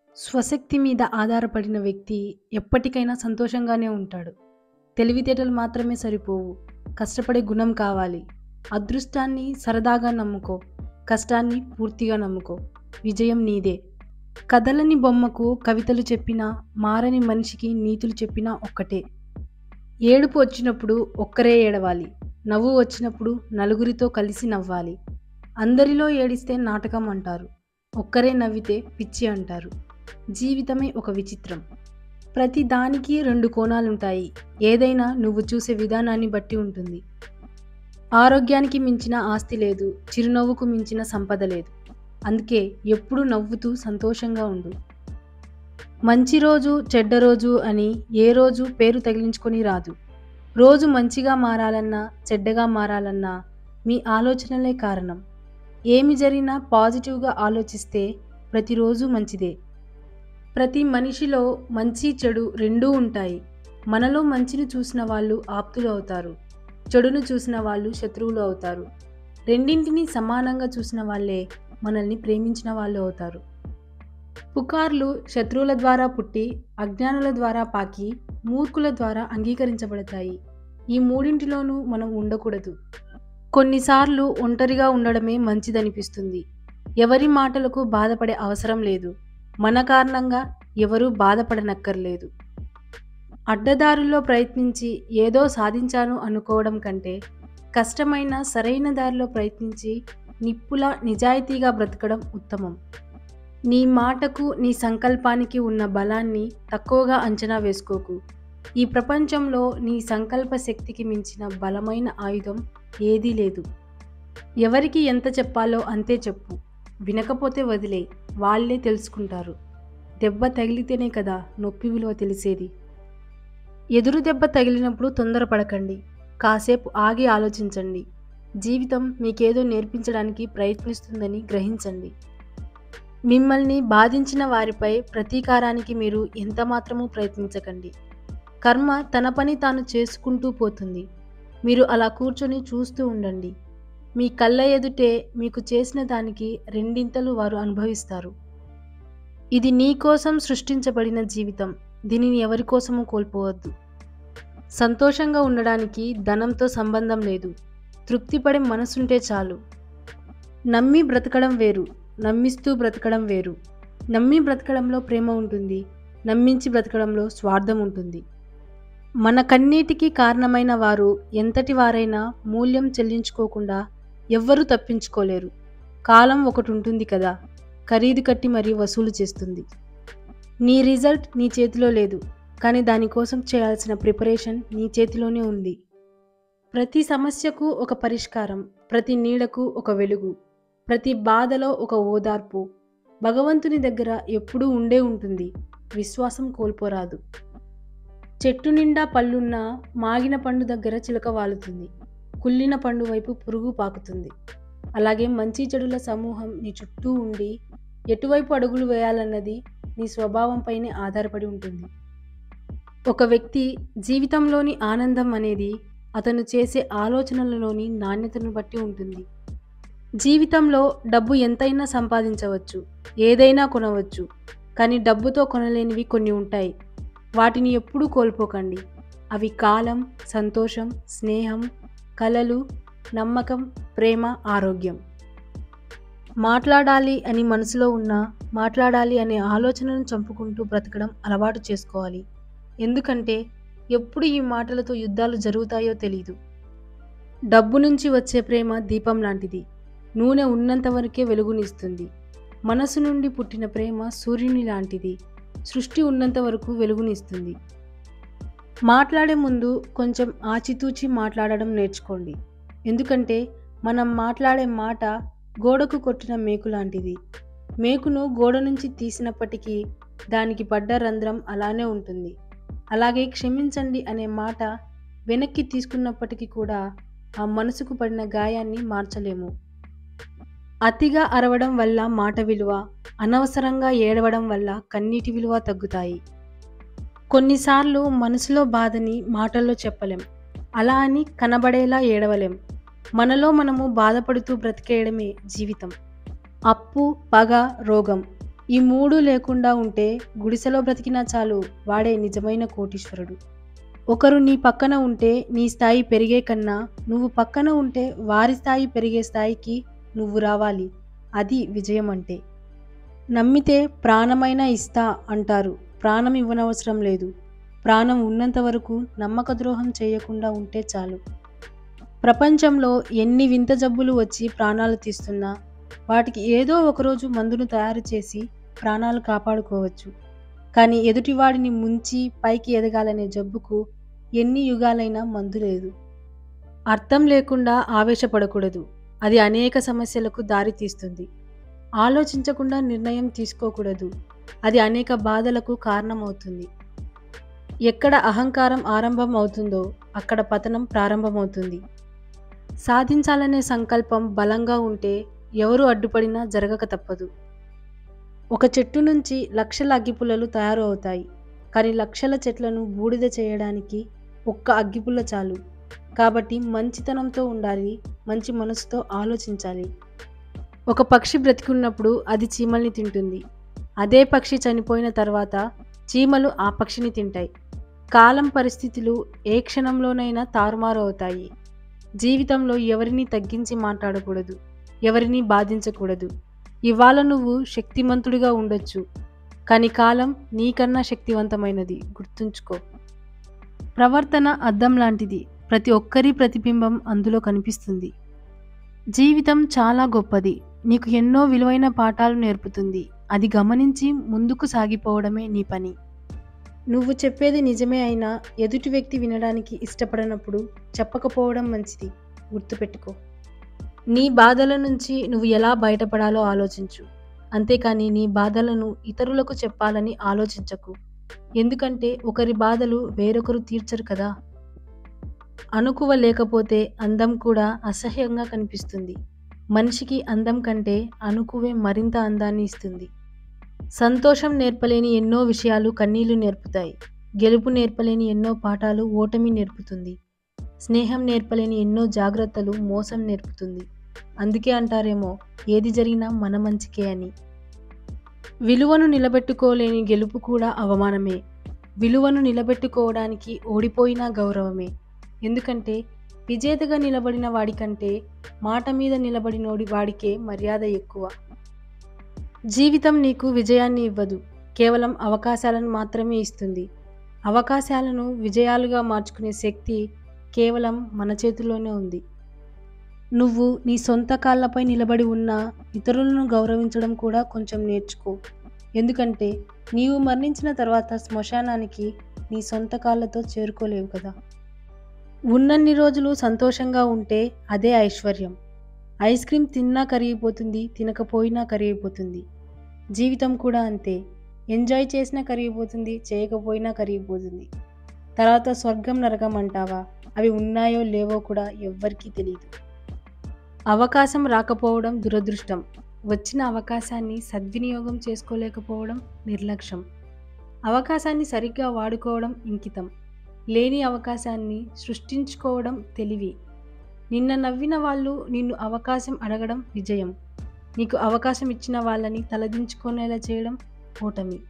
స్వశక్తి మీద ఆధారపడిన వ్యక్తి ఎప్పటికైనా సంతోషంగానే ఉంటాడు. తెలివితేటలు మాత్రమే సరిపోవు. కష్టపడే గుణం కావాలి. అదృష్టాన్ని సరదాగా నమ్ముకో. కష్టాన్ని పూర్తిగా నమ్ముకో. విజయం నీదే. కదలని బొమ్మకు కవితలు చెప్పినా, మారని మనిషికి నీతులు చెప్పినా ఒక్కటే. ఏడుపు వచ్చినప్పుడు ఒక్కరే ఏడవాలి. నవ్వు వచ్చినప్పుడు నలుగురితో కలిసి నవ్వాలి. అందరిలో ఏడిస్తే నాటకం అంటారు. ఒక్కరే నవ్వితే పిచ్చి అంటారు. జీవితమే ఒక విచిత్రం. ప్రతి దానికి రెండు కోణాలుంటాయి. ఏదైనా నువ్వు చూసే విధానాన్ని బట్టి ఉంటుంది. ఆరోగ్యానికి మించిన ఆస్తి లేదు. చిరునవ్వుకు మించిన సంపద లేదు. అందుకే ఎప్పుడూ నవ్వుతూ సంతోషంగా ఉండు. మంచి రోజు, చెడ్డ రోజు అని ఏ రోజు పేరు తగిలించుకొని రాదు. రోజు మంచిగా మారాలన్నా, చెడ్డగా మారాలన్నా మీ ఆలోచనలే కారణం. ఏమి జరిగినా పాజిటివ్‌గా ఆలోచిస్తే ప్రతిరోజూ మంచిదే. ప్రతి మనిషిలో మంచి, చెడు రెండూ ఉంటాయి. మనలో మంచిని చూసిన వాళ్ళు ఆప్తులు అవుతారు. చెడును చూసిన వాళ్ళు శత్రువులు అవుతారు. రెండింటినీ సమానంగా చూసిన వాళ్ళే మనల్ని ప్రేమించిన వాళ్ళు అవుతారు. పుకార్లు శత్రువుల ద్వారా పుట్టి, అజ్ఞానుల ద్వారా పాకి, మూర్ఖుల ద్వారా అంగీకరించబడతాయి. ఈ మూడింటిలోనూ మనం ఉండకూడదు. కొన్నిసార్లు ఒంటరిగా ఉండడమే మంచిదనిపిస్తుంది. ఎవరి మాటలకు బాధపడే అవసరం లేదు. మన కారణంగా ఎవరూ బాధపడనక్కర్లేదు. అడ్డదారుల్లో ప్రయత్నించి ఏదో సాధించాను అనుకోవడం కంటే, కష్టమైన సరైన దారిలో ప్రయత్నించి నిప్పులా నిజాయితీగా బ్రతకడం ఉత్తమం. నీ మాటకు, నీ సంకల్పానికి ఉన్న బలాన్ని తక్కువగా అంచనా వేసుకోకు. ఈ ప్రపంచంలో నీ సంకల్ప శక్తికి మించిన బలమైన ఆయుధం ఏదీ లేదు. ఎవరికి ఎంత చెప్పాలో అంతే చెప్పు. వినకపోతే వదిలేయ్. వాళ్ళే తెలుసుకుంటారు. దెబ్బ తగిలితేనే కదా నొప్పి విలువ తెలిసేది. ఎదురు దెబ్బ తగిలినప్పుడు తొందరపడకండి. కాసేపు ఆగి ఆలోచించండి. జీవితం మీకేదో నేర్పించడానికి ప్రయత్నిస్తుందని గ్రహించండి. మిమ్మల్ని బాధించిన వారిపై ప్రతీకారానికి మీరు ఎంతమాత్రమూ ప్రయత్నించకండి. కర్మ తన పని తాను చేసుకుంటూ పోతుంది. మీరు అలా కూర్చొని చూస్తూ ఉండండి. మీ కళ్ళ ఎదుటే మీకు చేసిన దానికి రెండింతలు వారు అనుభవిస్తారు. ఇది నీ కోసం సృష్టించబడిన జీవితం. దీనిని ఎవరి కోసమూ కోల్పోవద్దు. సంతోషంగా ఉండడానికి ధనంతో సంబంధం లేదు. తృప్తిపడే మనసుంటే చాలు. నమ్మి బ్రతకడం వేరు. నమ్మిస్తూ బ్రతకడం వేరు. నమ్మి బ్రతకడంలో ప్రేమ ఉంటుంది. నమ్మించి బ్రతకడంలో స్వార్థం ఉంటుంది. మన కన్నీటికి కారణమైన వారు ఎంతటి వారైనా మూల్యం చెల్లించుకోకుండా ఎవ్వరూ తప్పించుకోలేరు. కాలం ఒకటుంటుంది కదా! ఖరీదు కట్టి మరీ వసూలు చేస్తుంది. నీ రిజల్ట్ నీ చేతిలో లేదు. కానీ దానికోసం చేయాల్సిన ప్రిపరేషన్ నీ చేతిలోనే ఉంది. ప్రతి సమస్యకు ఒక పరిష్కారం. ప్రతి నీడకు ఒక వెలుగు. ప్రతి బాధలో ఒక ఓదార్పు. భగవంతుని దగ్గర ఎప్పుడూ ఉండే ఉంటుంది. విశ్వాసం కోల్పోరాదు. చెట్టు నిండా పళ్ళున్నా మాగిన పండు దగ్గర చిలుక వాలుతుంది. కుళ్ళిన పండు వైపు పురుగు పాకుతుంది. అలాగే మంచి చెడుల సమూహం నీ చుట్టూ ఉండి ఎటువైపు అడుగులు వేయాలన్నది నీ స్వభావంపైనే ఆధారపడి ఉంటుంది. ఒక వ్యక్తి జీవితంలోని ఆనందం అనేది అతను చేసే ఆలోచనలలోని నాణ్యతను బట్టి ఉంటుంది. జీవితంలో డబ్బు ఎంతైనా సంపాదించవచ్చు. ఏదైనా కొనవచ్చు. కానీ డబ్బుతో కొనలేనివి కొన్ని ఉంటాయి. వాటిని ఎప్పుడూ కోల్పోకండి. అవి కాలం, సంతోషం, స్నేహం, కలలు, నమ్మకం, ప్రేమ, ఆరోగ్యం. మాట్లాడాలి అని మనసులో ఉన్నా, మాట్లాడాలి అనే ఆలోచనను చంపుకుంటూ బ్రతకడం అలవాటు చేసుకోవాలి. ఎందుకంటే ఎప్పుడు ఈ మాటలతో యుద్ధాలు జరుగుతాయో తెలీదు. డబ్బు నుంచి వచ్చే ప్రేమ దీపం లాంటిది. నూనె ఉన్నంత వరకే వెలుగునిస్తుంది. మనసు నుండి పుట్టిన ప్రేమ సూర్యుని లాంటిది. సృష్టి ఉన్నంత వరకు వెలుగునిస్తుంది. మాట్లాడే ముందు కొంచెం ఆచితూచి మాట్లాడడం నేర్చుకోండి. ఎందుకంటే మనం మాట్లాడే మాట గోడకు కొట్టిన మేకు లాంటిది. మేకును గోడ నుంచి తీసినప్పటికీ దానికి పడ్డ రంధ్రం అలానే ఉంటుంది. అలాగే క్షమించండి అనే మాట వెనక్కి తీసుకున్నప్పటికీ కూడా ఆ మనసుకు పడిన గాయాన్ని మార్చలేము. అతిగా అరవడం వల్ల మాట విలువ, అనవసరంగా ఏడవడం వల్ల కన్నీటి విలువ తగ్గుతాయి. కొన్నిసార్లు మనసులో బాధని మాటల్లో చెప్పలేం. అలా అని కనబడేలా ఏడవలేం. మనలో మనము బాధపడుతూ బ్రతికేయడమే జీవితం. అప్పు, పగ, రోగం ఈ మూడు లేకుండా ఉంటే గుడిసెలో బ్రతికినా చాలు వాడే నిజమైన కోటీశ్వరుడు ఒకరు నీ పక్కన ఉంటే నీ స్థాయి పెరిగే కన్నా నువ్వు పక్కన ఉంటే వారి స్థాయి పెరిగే స్థాయికి నువ్వు రావాలి అది విజయం అంటే నమ్మితే ప్రాణమైనా ఇస్తా అంటారు ప్రాణం ఇవ్వనవసరం లేదు ప్రాణం ఉన్నంత వరకు నమ్మక ద్రోహం చేయకుండా ఉంటే చాలు ప్రపంచంలో ఎన్ని వింత జబ్బులు వచ్చి ప్రాణాలు తీస్తున్నా వాటికి ఏదో ఒకరోజు మందును తయారు చేసి ప్రాణాలు కాపాడుకోవచ్చు కానీ ఎదుటివాడిని ముంచి పైకి ఎదగాలనే జబ్బుకు ఎన్ని యుగాలైనా మందు లేదు అర్థం లేకుండా ఆవేశపడకూడదు అది అనేక సమస్యలకు దారి తీస్తుంది ఆలోచించకుండా నిర్ణయం తీసుకోకూడదు అది అనేక బాధలకు కారణమవుతుంది ఎక్కడ అహంకారం ఆరంభం అవుతుందో అక్కడ పతనం ప్రారంభమవుతుంది సాధించాలనే సంకల్పం బలంగా ఉంటే ఎవరు అడ్డుపడినా జరగక తప్పదు ఒక చెట్టు నుంచి లక్షల అగ్గిపుల్లలు తయారు అవుతాయి కానీ లక్షల చెట్లను బూడిద చేయడానికి ఒక్క అగ్గిపుల్ల చాలు కాబట్టి మంచితనంతో ఉండాలి మంచి మనసుతో ఆలోచించాలి ఒక పక్షి బ్రతికున్నప్పుడు అది చీమల్ని తింటుంది అదే పక్షి చనిపోయిన తర్వాత చీమలు ఆ పక్షిని తింటాయి కాలం పరిస్థితులు ఏ క్షణంలోనైనా తారుమారు అవుతాయి జీవితంలో ఎవరిని తగ్గించి మాట్లాడకూడదు ఎవరిని బాధించకూడదు ఇవాళ నువ్వు శక్తిమంతుడిగా ఉండొచ్చు కానీ కాలం నీకన్నా శక్తివంతమైనది గుర్తుంచుకో ప్రవర్తన అద్దం లాంటిది ప్రతి ఒక్కరి ప్రతిబింబం అందులో కనిపిస్తుంది జీవితం చాలా గొప్పది నీకు ఎన్నో విలువైన పాఠాలు నేర్పుతుంది అది గమనించి ముందుకు సాగిపోవడమే నీ పని నువ్వు చెప్పేది నిజమే అయినా ఎదుటి వ్యక్తి వినడానికి ఇష్టపడనప్పుడు చెప్పకపోవడం మంచిది గుర్తుపెట్టుకో నీ బాధల నుంచి నువ్వు ఎలా బయటపడాలో ఆలోచించు అంతేకాని నీ బాధలను ఇతరులకు చెప్పాలని ఆలోచించకు ఎందుకంటే ఒకరి బాధలు వేరొకరు తీర్చరు కదా అనుకువ లేకపోతే అందం కూడా అసహ్యంగా కనిపిస్తుంది మనిషికి అందం కంటే అనుకువే మరింత అందాన్ని ఇస్తుంది సంతోషం నేర్పలేని ఎన్నో విషయాలు కన్నీళ్లు నేర్పుతాయి గెలుపు నేర్పలేని ఎన్నో పాఠాలు ఓటమి నేర్పుతుంది స్నేహం నేర్పలేని ఎన్నో జాగ్రత్తలు మోసం నేర్పుతుంది అందుకే అంటారేమో ఏది జరిగినా మన మంచికే అని విలువను నిలబెట్టుకోలేని గెలుపు కూడా అవమానమే విలువను నిలబెట్టుకోవడానికి ఓడిపోయినా గౌరవమే ఎందుకంటే విజేతగా నిలబడిన వాడికంటే మాట మీద నిలబడినోడి వాడికే మర్యాద ఎక్కువ జీవితం నీకు విజయాన్ని ఇవ్వదు కేవలం అవకాశాలను మాత్రమే ఇస్తుంది అవకాశాలను విజయాలుగా మార్చుకునే శక్తి కేవలం మన చేతిలోనే ఉంది నువ్వు నీ సొంత కాళ్ళపై నిలబడి ఉన్నా ఇతరులను గౌరవించడం కూడా కొంచెం నేర్చుకో ఎందుకంటే నీవు మరణించిన తర్వాత శ్మశానానికి నీ సొంత కాళ్ళతో చేరుకోలేవు కదా ఉన్నన్ని రోజులు సంతోషంగా ఉంటే అదే ఐశ్వర్యం ఐస్ క్రీమ్ తిన్నా కరిగిపోతుంది తినకపోయినా కరిగిపోతుంది జీవితం కూడా అంతే ఎంజాయ్ చేసినా కరిగిపోతుంది చేయకపోయినా కరిగిపోతుంది తర్వాత స్వర్గం నరకం అంటావా అవి ఉన్నాయో లేవో కూడా ఎవ్వరికీ తెలియదు అవకాశం రాకపోవడం దురదృష్టం వచ్చిన అవకాశాన్ని సద్వినియోగం చేసుకోలేకపోవడం నిర్లక్ష్యం అవకాశాన్ని సరిగ్గా వాడుకోవడం ఇంకితం లేని అవకాశాన్ని సృష్టించుకోవడం తెలివి నిన్న నవ్విన వాళ్ళు నిన్ను అవకాశం అడగడం విజయం నీకు అవకాశం ఇచ్చిన వాళ్ళని తలదించుకునేలా చేయడం ఓటమి